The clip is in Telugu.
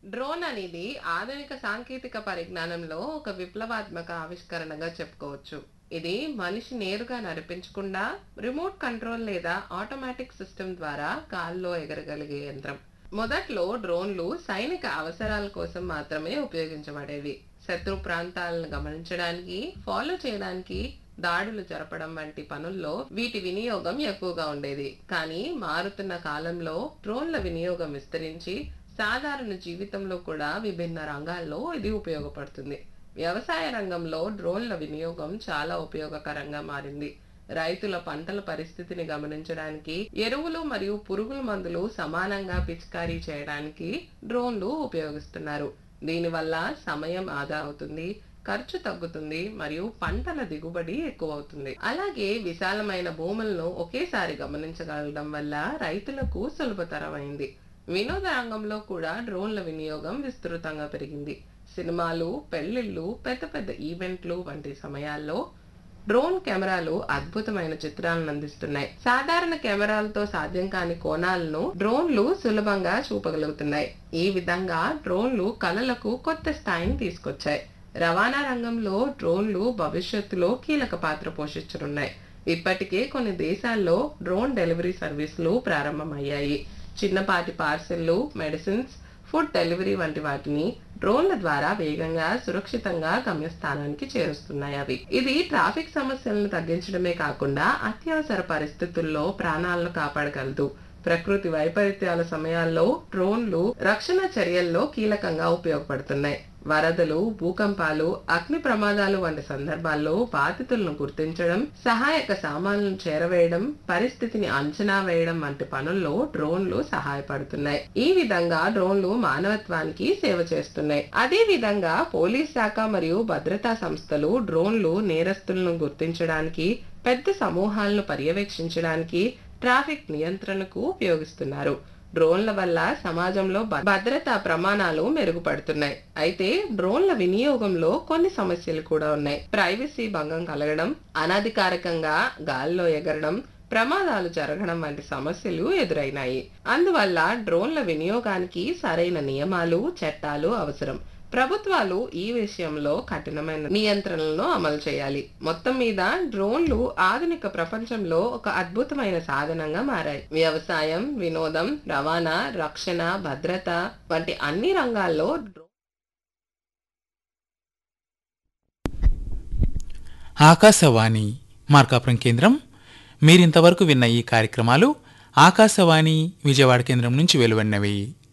డ్రోన్ అనేది ఆధునిక సాంకేతిక పరిజ్ఞానంలో ఒక విప్లవాత్మక ఆవిష్కరణగా చెప్పుకోవచ్చు ఇది మనిషి నేరుగా నడిపించకుండా రిమోట్ కంట్రోల్ లేదా ఆటోమేటిక్ సిస్టమ్ ద్వారా గాల్లో ఎగరగలిగే యంత్రం మొదట్లో డ్రోన్లు సైనిక అవసరాల కోసం మాత్రమే ఉపయోగించబడేవి శత్రు ప్రాంతాలను గమనించడానికి ఫాలో చేయడానికి దాడులు జరపడం వంటి పనుల్లో వీటి వినియోగం ఎక్కువగా ఉండేది కానీ మారుతున్న కాలంలో డ్రోన్ల వినియోగం విస్తరించి సాధారణ జీవితంలో కూడా విభిన్న రంగాల్లో ఇది ఉపయోగపడుతుంది వ్యవసాయ రంగంలో డ్రోన్ల వినియోగం చాలా ఉపయోగకరంగా మారింది రైతుల పంటల పరిస్థితిని గమనించడానికి ఎరువులు మరియు పురుగుల మందులు సమానంగా పిచికారీ చేయడానికి డ్రోన్లు ఉపయోగిస్తున్నారు దీనివల్ల సమయం ఆదా అవుతుంది ఖర్చు తగ్గుతుంది మరియు పంటల దిగుబడి ఎక్కువ అవుతుంది అలాగే విశాలమైన భూములను ఒకేసారి గమనించగలగడం వల్ల రైతులకు సులభతరమైంది వినోద రంగంలో కూడా డ్రోన్ల వినియోగం విస్తృతంగా పెరిగింది సినిమాలు పెళ్లిళ్ళు పెద్ద పెద్ద ఈవెంట్లు వంటి సమయాల్లో డ్రోన్ కెమెరాలు అద్భుతమైన చిత్రాలను అందిస్తున్నాయి సాధారణ కెమెరాలతో సాధ్యం కాని కోణాలను డ్రోన్లు సులభంగా చూపగలుగుతున్నాయి ఈ విధంగా డ్రోన్లు కళలకు కొత్త స్థాయిని తీసుకొచ్చాయి రవాణా రంగంలో డ్రోన్లు భవిష్యత్తులో కీలక పాత్ర పోషించనున్నాయి ఇప్పటికే కొన్ని దేశాల్లో డ్రోన్ డెలివరీ సర్వీసులు ప్రారంభమయ్యాయి చిన్నపాటి పార్సెల్లు మెడిసిన్స్ ఫుడ్ డెలివరీ వంటి వాటిని డ్రోన్ల ద్వారా వేగంగా సురక్షితంగా గమ్యస్థానానికి చేరుస్తున్నాయి అవి ఇది ట్రాఫిక్ సమస్యలను తగ్గించడమే కాకుండా అత్యవసర పరిస్థితుల్లో ప్రాణాలను కాపాడగలదు ప్రకృతి వైపరీత్యాల సమయాల్లో డ్రోన్లు రక్షణ చర్యల్లో కీలకంగా ఉపయోగపడుతున్నాయి వరదలు భూకంపాలు అగ్ని ప్రమాదాలు వంటి సందర్భాల్లో బాధితులను గుర్తించడం సహాయక సామాన్లను చేరవేయడం పరిస్థితిని అంచనా వేయడం వంటి పనుల్లో డ్రోన్లు సహాయపడుతున్నాయి ఈ విధంగా డ్రోన్లు మానవత్వానికి సేవ చేస్తున్నాయి అదే విధంగా పోలీస్ శాఖ మరియు భద్రతా సంస్థలు డ్రోన్లు నేరస్తులను గుర్తించడానికి పెద్ద సమూహాలను పర్యవేక్షించడానికి ట్రాఫిక్ నియంత్రణకు ఉపయోగిస్తున్నారు డ్రోన్ల వల్ల సమాజంలో భద్రతా ప్రమాణాలు మెరుగుపడుతున్నాయి అయితే డ్రోన్ల వినియోగంలో కొన్ని సమస్యలు కూడా ఉన్నాయి ప్రైవసీ భంగం కలగడం అనధికారికంగా గాల్లో ఎగరడం ప్రమాదాలు జరగడం వంటి సమస్యలు ఎదురైనాయి అందువల్ల డ్రోన్ల వినియోగానికి సరైన నియమాలు చట్టాలు అవసరం ప్రభుత్వాలు ఈ విషయంలో కఠినమైన నియంత్రణలను అమలు చేయాలి మొత్తం మీద డ్రోన్లు ఆధునిక ప్రపంచంలో ఒక అద్భుతమైన సాధనంగా మారాయి వ్యవసాయం వినోదం రవాణా రక్షణ భద్రత వంటి అన్ని రంగాల్లో ఆకాశవాణి మార్కాపురం కేంద్రం మీరింతవరకు విన్న ఈ కార్యక్రమాలు ఆకాశవాణి విజయవాడ కేంద్రం నుంచి వెలువడినవి